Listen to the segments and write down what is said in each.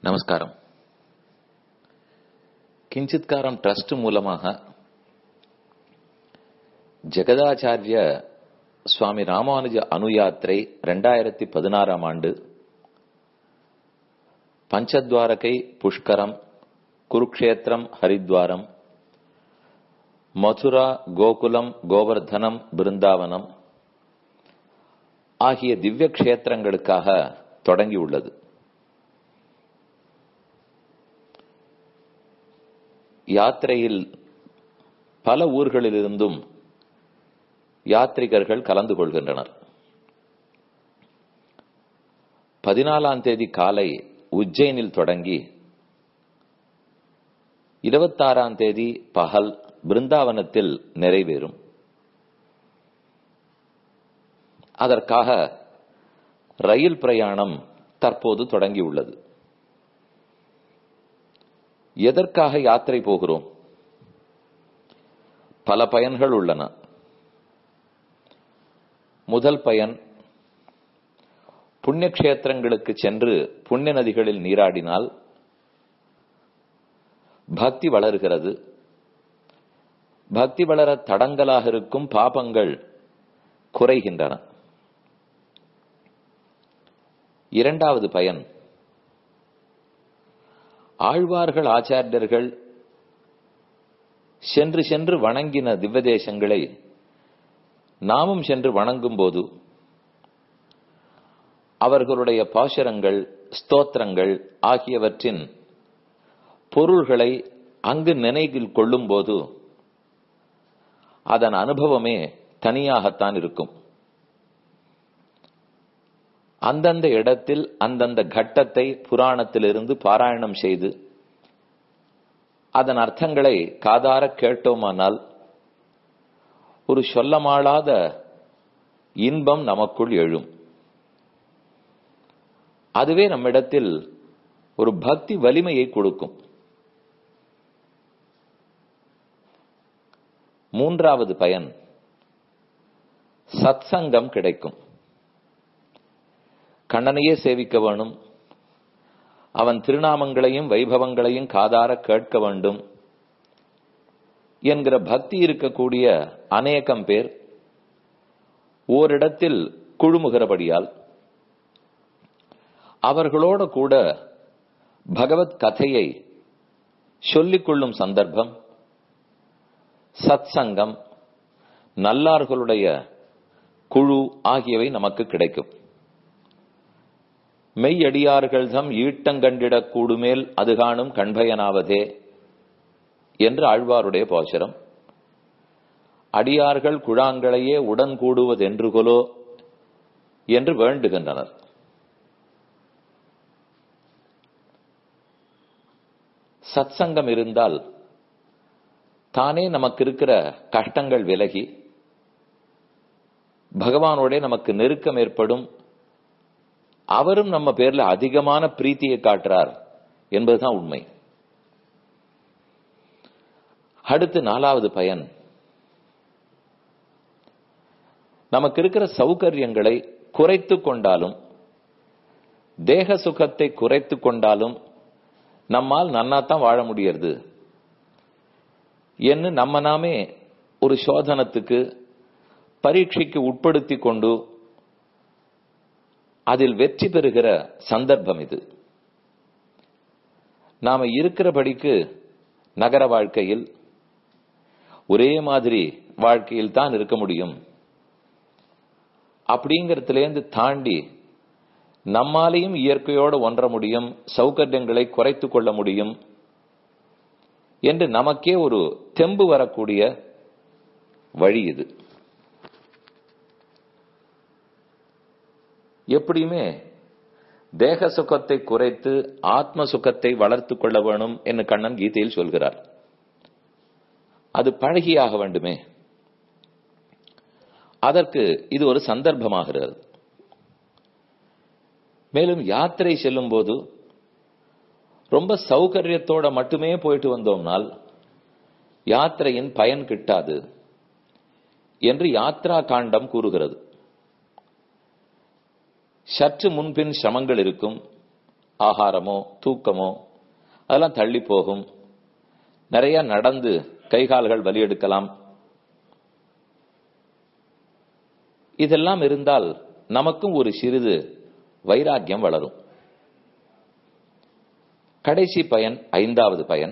நமஸ்காரம் கிஞ்சித்காரம் ட்ரஸ்ட் மூலமாக ஜெகதாச்சாரிய சுவாமி ராமானுஜ அனுயாத்திரை ரெண்டாயிரத்தி பதினாறாம் ஆண்டு பஞ்சத்வாரகை புஷ்கரம் குருக்ஷேத்திரம் ஹரித்வாரம் மதுரா கோகுலம் கோவர்தனம் பிருந்தாவனம் ஆகிய திவ்ய கஷேத்திரங்களுக்காக தொடங்கியுள்ளது யாத்திரையில் பல ஊர்களிலிருந்தும் யாத்ரிகர்கள் கலந்து கொள்கின்றனர் பதினாலாம் தேதி காலை உஜ்ஜைனில் தொடங்கி இருபத்தாறாம் தேதி பகல் பிருந்தாவனத்தில் நிறைவேறும் அதற்காக ரயில் பிரயாணம் தற்போது தொடங்கியுள்ளது எதற்காக யாத்திரை போகிறோம் பல பயன்கள் உள்ளன முதல் பயன் புண்ணிய கஷேத்திரங்களுக்கு சென்று புண்ணிய நதிகளில் நீராடினால் பக்தி வளர்கிறது பக்தி வளர தடங்கலாக இருக்கும் பாபங்கள் குறைகின்றன இரண்டாவது பயன் ஆழ்வார்கள் ஆச்சாரியர்கள் சென்று சென்று வணங்கின திவ்வதேசங்களை நாமும் சென்று வணங்கும் போது அவர்களுடைய பாசுரங்கள் ஸ்தோத்திரங்கள் ஆகியவற்றின் பொருள்களை அங்கு நினைவில் கொள்ளும் போது அதன் அனுபவமே தனியாகத்தான் இருக்கும் அந்தந்த இடத்தில் அந்தந்த கட்டத்தை புராணத்திலிருந்து பாராயணம் செய்து அதன் அர்த்தங்களை காதார கேட்டோமானால் ஒரு சொல்லமாளாத இன்பம் நமக்குள் எழும் அதுவே நம்மிடத்தில் ஒரு பக்தி வலிமையை கொடுக்கும் மூன்றாவது பயன் சத்சங்கம் கிடைக்கும் கண்ணனையே சேவிக்க வேணும் அவன் திருநாமங்களையும் வைபவங்களையும் காதார கேட்க வேண்டும் என்கிற பக்தி இருக்கக்கூடிய அநேகம் பேர் ஓரிடத்தில் குழுமுகிறபடியால் அவர்களோட கூட பகவத் கதையை சொல்லிக் கொள்ளும் சந்தர்ப்பம் சத் சங்கம் நல்லார்களுடைய குழு ஆகியவை நமக்கு கிடைக்கும் மெய்யடியார்கள் தம் ஈட்டங்கண்டிடக் கூடுமேல் அது காணும் கண்பயனாவதே என்று ஆழ்வாருடைய போச்சரம் அடியார்கள் குழாங்களையே உடன் கூடுவதென்று கொலோ என்று வேண்டுகின்றனர் சத்சங்கம் இருந்தால் தானே நமக்கு இருக்கிற கஷ்டங்கள் விலகி பகவானோட நமக்கு நெருக்கம் ஏற்படும் அவரும் நம்ம பேர்ல அதிகமான பிரீத்தியை காட்டுறார் என்பதுதான் உண்மை அடுத்து நாலாவது பயன் நமக்கு இருக்கிற சௌகரியங்களை குறைத்து கொண்டாலும் தேக சுகத்தை குறைத்து கொண்டாலும் நம்மால் நன்னாத்தான் வாழ முடியறது என்று நம்ம நாமே ஒரு சோதனத்துக்கு பரீட்சைக்கு உட்படுத்தி கொண்டு அதில் வெற்றி பெறுகிற சந்தர்ப்பம் இது நாம இருக்கிறபடிக்கு நகர வாழ்க்கையில் ஒரே மாதிரி வாழ்க்கையில் தான் இருக்க முடியும் அப்படிங்கறதுலேருந்து தாண்டி நம்மாலையும் இயற்கையோடு ஒன்ற முடியும் சௌகரியங்களை குறைத்து கொள்ள முடியும் என்று நமக்கே ஒரு தெம்பு வரக்கூடிய வழி இது எப்படியுமே தேக சுகத்தை குறைத்து ஆத்ம சுகத்தை வளர்த்து கொள்ள வேணும் என்று கண்ணன் கீதையில் சொல்கிறார் அது பழகியாக வேண்டுமே அதற்கு இது ஒரு சந்தர்ப்பமாகிறது மேலும் யாத்திரை செல்லும் போது ரொம்ப சௌகரியத்தோட மட்டுமே போயிட்டு வந்தோம்னால் யாத்திரையின் பயன் கிட்டாது என்று யாத்ரா காண்டம் கூறுகிறது சற்று முன்பின் சிரமங்கள் இருக்கும் ஆகாரமோ தூக்கமோ அதெல்லாம் தள்ளி போகும் நிறைய நடந்து கை கால்கள் வலி எடுக்கலாம் இதெல்லாம் இருந்தால் நமக்கும் ஒரு சிறிது வைராக்கியம் வளரும் கடைசி பயன் ஐந்தாவது பயன்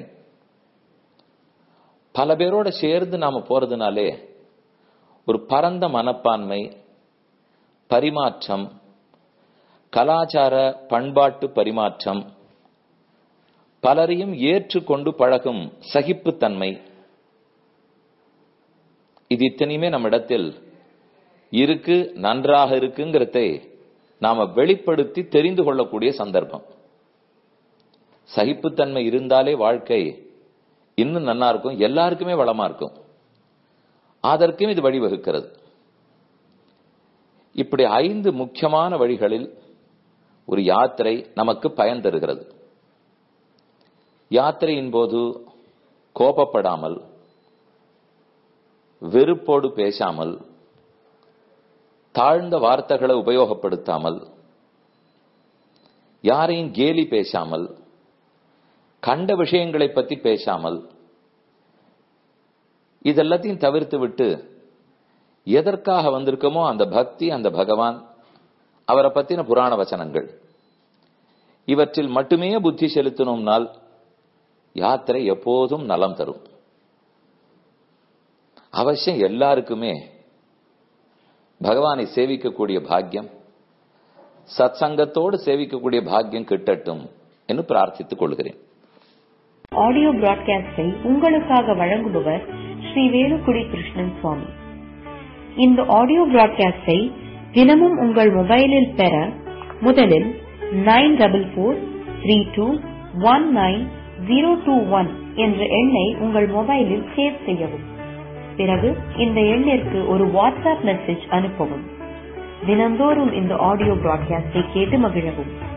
பல பேரோட சேர்ந்து நாம போறதுனாலே ஒரு பரந்த மனப்பான்மை பரிமாற்றம் கலாச்சார பண்பாட்டு பரிமாற்றம் பலரையும் ஏற்றுக்கொண்டு பழகும் சகிப்புத்தன்மை இது இத்தனையுமே நம்மிடத்தில் இருக்கு நன்றாக இருக்குங்கிறதை நாம வெளிப்படுத்தி தெரிந்து கொள்ளக்கூடிய சந்தர்ப்பம் சகிப்புத்தன்மை இருந்தாலே வாழ்க்கை இன்னும் நன்னா இருக்கும் எல்லாருக்குமே வளமா இருக்கும் அதற்கும் இது வழிவகுக்கிறது இப்படி ஐந்து முக்கியமான வழிகளில் ஒரு யாத்திரை நமக்கு பயன் தருகிறது யாத்திரையின் போது கோபப்படாமல் வெறுப்போடு பேசாமல் தாழ்ந்த வார்த்தைகளை உபயோகப்படுத்தாமல் யாரையும் கேலி பேசாமல் கண்ட விஷயங்களை பத்தி பேசாமல் இதெல்லாத்தையும் தவிர்த்து விட்டு எதற்காக வந்திருக்கோமோ அந்த பக்தி அந்த பகவான் அவரை பத்தின புராண வச்சனங்கள் இவற்றில் மட்டுமே புத்தி செலுத்தினோம்னால் யாத்திரை எப்போதும் நலம் தரும் அவசியம் எல்லாருக்குமே பகவானை சேவிக்கக்கூடிய பாக்கியம் சத் சங்கத்தோடு சேவிக்கக்கூடிய பாக்கியம் கிட்டட்டும் என்று பிரார்த்தித்துக் கொள்கிறேன் ஆடியோ பிராட்காஸ்டை உங்களுக்காக வழங்குபவர் ஸ்ரீ வேலுக்குடி கிருஷ்ணன் சுவாமி இந்த ஆடியோ பிராட்காஸ்டை தினமும் உங்கள் மொபைலில் பெற முதலில் nine double four three two one nine zero two one என்ற எண்ணை உங்கள் மொபைலில் சேவ் செய்யவும் பிறகு இந்த எண்ணிற்கு ஒரு வாட்ஸ்அப் மெசேஜ் அனுப்பவும் தினந்தோறும் இந்த ஆடியோ பிராட்காஸ்டை கேட்டு மகிழவும்